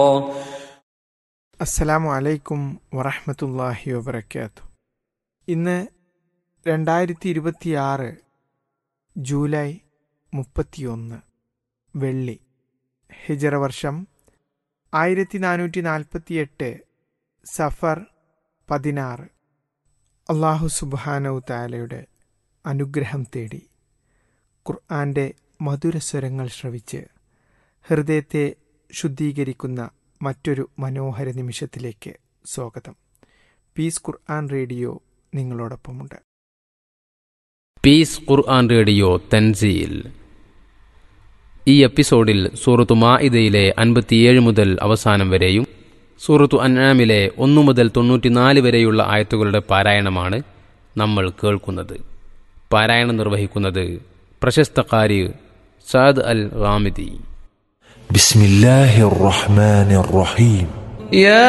അസ്സലാമു അലൈക്കും വറഹമത്തല്ലാഹി വബർക്കാത്തു ഇന്ന് രണ്ടായിരത്തി ഇരുപത്തിയാറ് ജൂലൈ മുപ്പത്തിയൊന്ന് വെള്ളി ഹിജറ വർഷം ആയിരത്തി നാനൂറ്റി നാൽപ്പത്തിയെട്ട് സഫർ പതിനാറ് അള്ളാഹു സുബാനവ് താലയുടെ അനുഗ്രഹം തേടി ഖുർആന്റെ മധുരസ്വരങ്ങൾ ശ്രവിച്ച് ഹൃദയത്തെ ശുദ്ധീകരിക്കുന്ന മറ്റൊരു മനോഹര നിമിഷത്തിലേക്ക് സ്വാഗതം പീസ് ഖുർആൻ റേഡിയോ നിങ്ങളോടൊപ്പമുണ്ട് പീസ് ഖുർആൻ റേഡിയോ തൻസീൽ ഈ എപ്പിസോഡിൽ സൂറത്തു മാഇദയിലെ അൻപത്തിയേഴ് മുതൽ അവസാനം വരെയും സൂറത്തു അൻആമിലെ ഒന്നു മുതൽ തൊണ്ണൂറ്റിനാല് വരെയുള്ള ആയത്തുകളുടെ പാരായണമാണ് നമ്മൾ കേൾക്കുന്നത് പാരായണം നിർവഹിക്കുന്നത് പ്രശസ്ത കാരി സാദ് അൽ റാമിദി بسم الله الرحمن الرحيم يا